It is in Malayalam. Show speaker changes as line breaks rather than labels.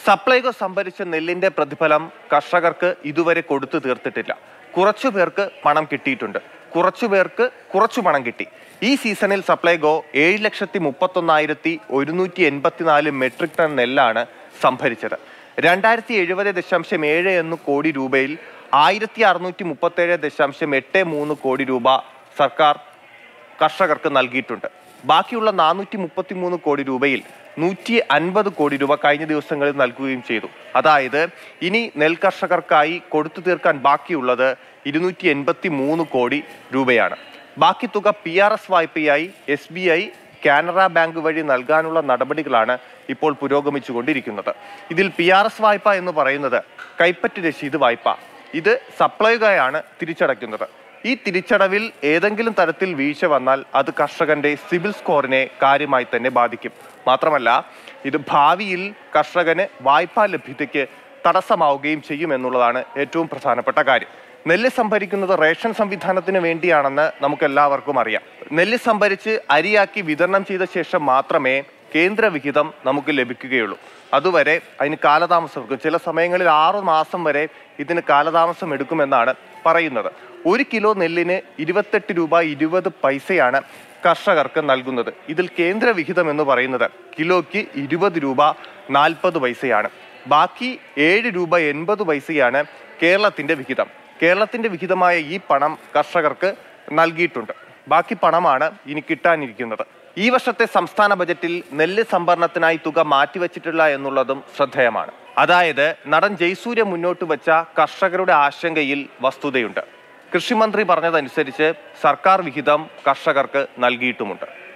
സപ്ലൈകോ സംഭരിച്ച നെല്ലിന്റെ പ്രതിഫലം കർഷകർക്ക് ഇതുവരെ കൊടുത്തു തീർത്തിട്ടില്ല കുറച്ചു പേർക്ക് പണം കിട്ടിയിട്ടുണ്ട് കുറച്ചു പേർക്ക് കുറച്ചു പണം കിട്ടി ഈ സീസണിൽ സപ്ലൈകോ ഏഴ് ലക്ഷത്തി മുപ്പത്തൊന്നായിരത്തി ഒരുന്നൂറ്റി എൺപത്തിനാല് മെട്രിക് ടൺ നെല്ലാണ് സംഭരിച്ചത് രണ്ടായിരത്തി എഴുപത് ദശാംശം ഏഴ് എന്ന് കോടി രൂപയിൽ ആയിരത്തി അറുന്നൂറ്റി മുപ്പത്തേഴ് ദശാംശം എട്ട് മൂന്ന് കോടി രൂപ സർക്കാർ കർഷകർക്ക് നൽകിയിട്ടുണ്ട് ബാക്കിയുള്ള നാനൂറ്റി മുപ്പത്തി മൂന്ന് കോടി രൂപയിൽ നൂറ്റി അൻപത് കോടി രൂപ കഴിഞ്ഞ ദിവസങ്ങളിൽ നൽകുകയും ചെയ്തു അതായത് ഇനി നെൽ കർഷകർക്കായി കൊടുത്തു തീർക്കാൻ ബാക്കിയുള്ളത് ഇരുന്നൂറ്റി എൺപത്തി മൂന്ന് കോടി രൂപയാണ് ബാക്കി തുക പി ആർ എസ് വായ്പയായി S B I Canara bank വഴി നൽകാനുള്ള നടപടികളാണ് ഇപ്പോൾ പുരോഗമിച്ചുകൊണ്ടിരിക്കുന്നത് ഇതിൽ പി ആർ എസ് വായ്പ എന്ന് പറയുന്നത് കൈപ്പറ്റ് രശീത് വായ്പ ഇത് സപ്ലൈകോയാണ് തിരിച്ചടയ്ക്കുന്നത് ഈ തിരിച്ചടവിൽ ഏതെങ്കിലും തരത്തിൽ വീഴ്ച വന്നാൽ അത് കർഷകന്റെ സിവിൽ സ്കോറിനെ കാര്യമായി തന്നെ ബാധിക്കും മാത്രമല്ല ഇത് ഭാവിയിൽ കർഷകന് വായ്പാ ലഭ്യതയ്ക്ക് തടസ്സമാവുകയും ചെയ്യുമെന്നുള്ളതാണ് ഏറ്റവും പ്രധാനപ്പെട്ട കാര്യം നെല്ല് സംഭരിക്കുന്നത് റേഷൻ സംവിധാനത്തിന് വേണ്ടിയാണെന്ന് നമുക്ക് എല്ലാവർക്കും അറിയാം നെല്ല് സംഭരിച്ച് അരിയാക്കി വിതരണം ചെയ്ത ശേഷം മാത്രമേ കേന്ദ്ര വിഹിതം നമുക്ക് ലഭിക്കുകയുള്ളൂ അതുവരെ അതിന് കാലതാമസം എടുക്കും ചില സമയങ്ങളിൽ ആറു മാസം വരെ ഇതിന് കാലതാമസം എടുക്കുമെന്നാണ് പറയുന്നത് ഒരു കിലോ നെല്ലിന് ഇരുപത്തെട്ട് രൂപ ഇരുപത് പൈസയാണ് കർഷകർക്ക് നൽകുന്നത് ഇതിൽ കേന്ദ്ര വിഹിതം എന്ന് പറയുന്നത് കിലോയ്ക്ക് ഇരുപത് രൂപ നാൽപ്പത് പൈസയാണ് ബാക്കി ഏഴ് രൂപ എൺപത് പൈസയാണ് കേരളത്തിന്റെ വിഹിതം കേരളത്തിന്റെ വിഹിതമായ ഈ പണം കർഷകർക്ക് നൽകിയിട്ടുണ്ട് ബാക്കി പണമാണ് ഇനി കിട്ടാനിരിക്കുന്നത് ഈ വർഷത്തെ സംസ്ഥാന ബജറ്റിൽ നെല്ല് സംഭരണത്തിനായി തുക മാറ്റിവെച്ചിട്ടില്ല എന്നുള്ളതും ശ്രദ്ധേയമാണ് അതായത് നടൻ ജയസൂര്യ മുന്നോട്ട് വെച്ച കർഷകരുടെ ആശങ്കയിൽ വസ്തുതയുണ്ട് കൃഷിമന്ത്രി പറഞ്ഞതനുസരിച്ച് സർക്കാർ വിഹിതം കർഷകർക്ക് നൽകിയിട്ടുമുണ്ട്